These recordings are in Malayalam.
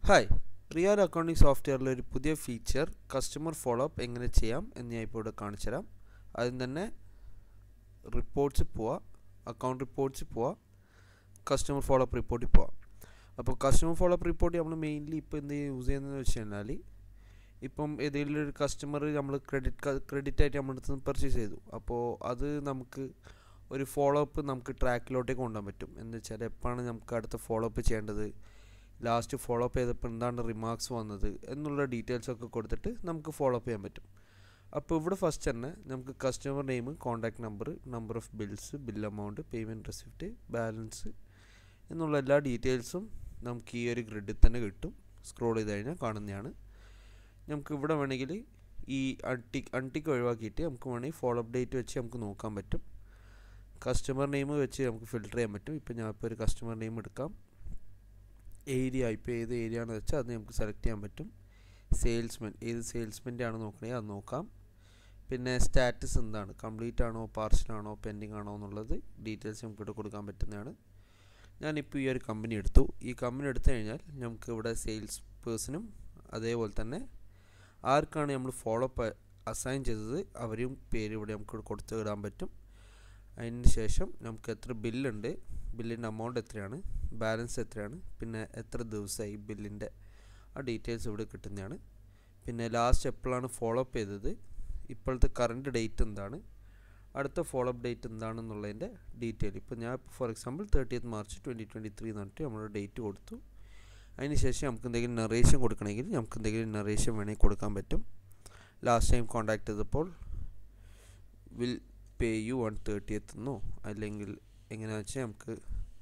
ഹായ് റിയാൽ അക്കൗണ്ടിംഗ് സോഫ്റ്റ്വെയറിലെ ഒരു പുതിയ ഫീച്ചർ കസ്റ്റമർ ഫോളോ അപ്പ് എങ്ങനെ ചെയ്യാം എന്ന് ഞാൻ ഇപ്പോൾ ഇവിടെ കാണിച്ചു തരാം ആദ്യം തന്നെ റിപ്പോർട്ട്സ് പോവുക അക്കൗണ്ട് റിപ്പോർട്ട്സ് പോവുക കസ്റ്റമർ ഫോളോ അപ്പ് റിപ്പോർട്ടിൽ പോവാം അപ്പോൾ കസ്റ്റമർ ഫോളോ അപ്പ് റിപ്പോർട്ട് നമ്മൾ മെയിൻലി ഇപ്പോൾ എന്ത് യൂസ് ചെയ്യുന്നതെന്ന് വെച്ച് കഴിഞ്ഞാൽ ഇപ്പം ഏതെങ്കിലും ഒരു കസ്റ്റമർ നമ്മൾ ക്രെഡിറ്റ് ക്രെഡിറ്റ് ആയിട്ട് നമ്മുടെ അടുത്ത് നിന്ന് പർച്ചേസ് ചെയ്തു അപ്പോൾ അത് നമുക്ക് ഒരു ഫോളോ അപ്പ് നമുക്ക് ട്രാക്കിലോട്ടേക്ക് കൊണ്ടുപോകാൻ പറ്റും എന്ന് വെച്ചാൽ എപ്പോഴാണ് നമുക്ക് അടുത്ത ഫോളോ അപ്പ് ചെയ്യേണ്ടത് ലാസ്റ്റ് ഫോളോ അപ്പ് ചെയ്തപ്പോൾ എന്താണ് റിമാർക്സ് വന്നത് എന്നുള്ള ഡീറ്റെയിൽസ് ഒക്കെ കൊടുത്തിട്ട് നമുക്ക് ഫോളോ അപ്പ് ചെയ്യാൻ പറ്റും അപ്പോൾ ഇവിടെ ഫസ്റ്റ് തന്നെ നമുക്ക് customer name contact number number of bills bill amount payment receipt balance എന്നുള്ള എല്ലാ ഡീറ്റെയിൽസും നമുക്ക് ഈ ഒരു ഗ്രിഡിൽ തന്നെ കിട്ടും സ്ക്രോൾ ചെയ്ത് കഴിഞ്ഞാൽ കാണുന്നതാണ് നമുക്ക് ഇവിടെ വേണമെങ്കിൽ ഈ അൺടിക്ക് അൺടിക്ക് ഒഴിവാക്കിയിട്ട് നമുക്ക് വേണമെങ്കിൽ ഫോളോ അപ്പ് ഡേറ്റ് വെച്ച് നമുക്ക് നോക്കാൻ പറ്റും കസ്റ്റമർ നെയിം വെച്ച് നമുക്ക് ഫിൽട്ടർ ചെയ്യാൻ പറ്റും ഇപ്പോൾ ഞാൻ ഇപ്പോൾ ഒരു കസ്റ്റമർ നെയിം എടുക്കാം ഏരിയ ഇപ്പോൾ ഏത് ഏരിയ ആണെന്ന് വെച്ചാൽ അത് നമുക്ക് സെലക്ട് ചെയ്യാൻ പറ്റും സെയിൽസ്മെൻ ഏത് സെയിൽസ്മെൻ്റെ ആണ് നോക്കണേ അത് നോക്കാം പിന്നെ സ്റ്റാറ്റസ് എന്താണ് കംപ്ലീറ്റ് ആണോ പാർഷ്യൽ ആണോ പെൻഡിങ് ആണോ എന്നുള്ളത് ഡീറ്റെയിൽസ് നമുക്ക് ഇവിടെ കൊടുക്കാൻ പറ്റുന്നതാണ് ഞാനിപ്പോൾ ഈ ഒരു കമ്പനി എടുത്തു ഈ കമ്പനി എടുത്തു കഴിഞ്ഞാൽ നമുക്ക് ഇവിടെ സെയിൽസ് പേഴ്സണും അതേപോലെ തന്നെ ആർക്കാണ് നമ്മൾ ഫോളോ അപ്പ് അസൈൻ ചെയ്തത് അവരും പേര് ഇവിടെ നമുക്ക് കൊടുത്ത് ഇടാൻ പറ്റും അതിന് ശേഷം നമുക്ക് എത്ര ബില്ലുണ്ട് ബില്ലിൻ്റെ എമൗണ്ട് എത്രയാണ് ബാലൻസ് എത്രയാണ് പിന്നെ എത്ര ദിവസമായി ബില്ലിൻ്റെ ആ ഡീറ്റെയിൽസ് ഇവിടെ കിട്ടുന്നതാണ് പിന്നെ ലാസ്റ്റ് എപ്പോഴാണ് ഫോളോ അപ്പ് ചെയ്തത് ഇപ്പോഴത്തെ കറണ്ട് ഡേറ്റ് എന്താണ് അടുത്ത ഫോളോ അപ്പ് ഡേറ്റ് എന്താണെന്നുള്ളതിൻ്റെ ഡീറ്റെയിൽ ഇപ്പോൾ ഞാൻ for example thirtieth March twenty twenty three എന്ന് പറഞ്ഞിട്ട് നമ്മൾ ഡേറ്റ് കൊടുത്തു അതിന് ശേഷം നമുക്ക് എന്തെങ്കിലും നറേഷൻ കൊടുക്കണമെങ്കിൽ നമുക്ക് എന്തെങ്കിലും നറേഷൻ വേണമെങ്കിൽ കൊടുക്കാൻ പറ്റും ലാസ്റ്റ് ടൈം കോൺടാക്ട് ചെയ്തപ്പോൾ will pay you on thirtieth എന്നോ അല്ലെങ്കിൽ എങ്ങനെയാണെന്ന് വെച്ചാൽ നമുക്ക്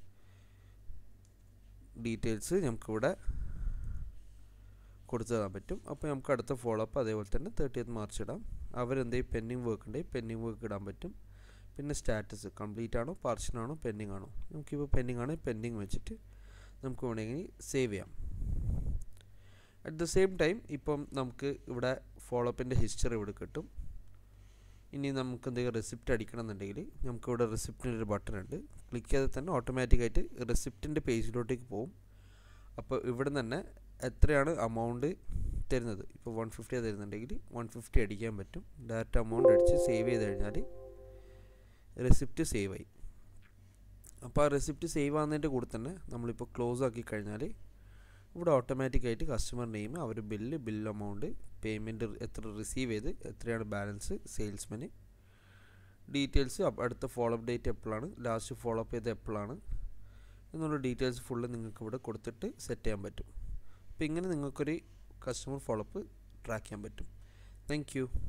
ഡീറ്റെയിൽസ് നമുക്കിവിടെ കൊടുത്തു തരാൻ പറ്റും അപ്പോൾ നമുക്ക് അടുത്ത ഫോളോ അപ്പ് അതേപോലെ തന്നെ തേർട്ടിയത്ത് മാർച്ച് ഇടാം അവരെന്തെങ്കിലും പെൻഡിങ് വർക്ക് ഉണ്ടെങ്കിൽ പെൻഡിങ് വർക്ക് ഇടാൻ പറ്റും പിന്നെ സ്റ്റാറ്റസ് കംപ്ലീറ്റ് ആണോ പാർഷ്യൽ ആണോ പെൻഡിങ് ആണോ നമുക്കിപ്പോൾ പെൻഡിങ് ആണെങ്കിൽ പെൻഡിങ് വെച്ചിട്ട് നമുക്ക് വേണമെങ്കിൽ സേവ് ചെയ്യാം അറ്റ് ദ സെയിം ടൈം ഇപ്പം നമുക്ക് ഇവിടെ ഫോളോ അപ്പിൻ്റെ ഹിസ്റ്ററി ഇവിടെ കിട്ടും ഇനി നമുക്ക് എന്തെങ്കിലും റെസിപ്റ്റ് അടിക്കണം എന്നുണ്ടെങ്കിൽ നമുക്കിവിടെ റെസിപ്റ്റിൻ്റെ ഒരു ബട്ടൺ ഉണ്ട് ക്ലിക്ക് ചെയ്താൽ തന്നെ ഓട്ടോമാറ്റിക്കായിട്ട് റെസിപ്റ്റിൻ്റെ പേജിലോട്ടേക്ക് പോകും അപ്പോൾ ഇവിടെ തന്നെ എത്രയാണ് അമൗണ്ട് തരുന്നത് ഇപ്പോൾ വൺ ഫിഫ്റ്റി തരുന്നുണ്ടെങ്കിൽ വൺ ഫിഫ്റ്റി അടിക്കാൻ പറ്റും ഡയറക്റ്റ് എമൗണ്ട് അടിച്ച് സേവ് ചെയ്ത് കഴിഞ്ഞാൽ റെസിപ്റ്റ് സേവ് ആയി അപ്പോൾ ആ റെസിപ്റ്റ് സേവ് ആകുന്നതിൻ്റെ കൂടെ തന്നെ നമ്മളിപ്പോൾ ക്ലോസ് ആക്കി കഴിഞ്ഞാൽ ഇവിടെ ഓട്ടോമാറ്റിക്കായിട്ട് കസ്റ്റമർ നെയിം അവർ ബില്ല് ബിൽ എമൗണ്ട് പേയ്മെൻറ്റ് എത്ര റിസീവ് ചെയ്ത് എത്രയാണ് ബാലൻസ് സെയിൽസ്മെന് ഡീറ്റെയിൽസ് അടുത്ത ഫോളോ അപ്പ് ഡേറ്റ് എപ്പോഴാണ് ലാസ്റ്റ് ഫോളോ അപ്പ് ചെയ്ത് എപ്പോഴാണ് എന്നുള്ള ഡീറ്റെയിൽസ് ഫുള്ള് നിങ്ങൾക്ക് ഇവിടെ കൊടുത്തിട്ട് സെറ്റ് ചെയ്യാൻ പറ്റും അപ്പോൾ ഇങ്ങനെ നിങ്ങൾക്കൊരു കസ്റ്റമർ ഫോളോ അപ്പ് ട്രാക്ക് ചെയ്യാൻ പറ്റും താങ്ക്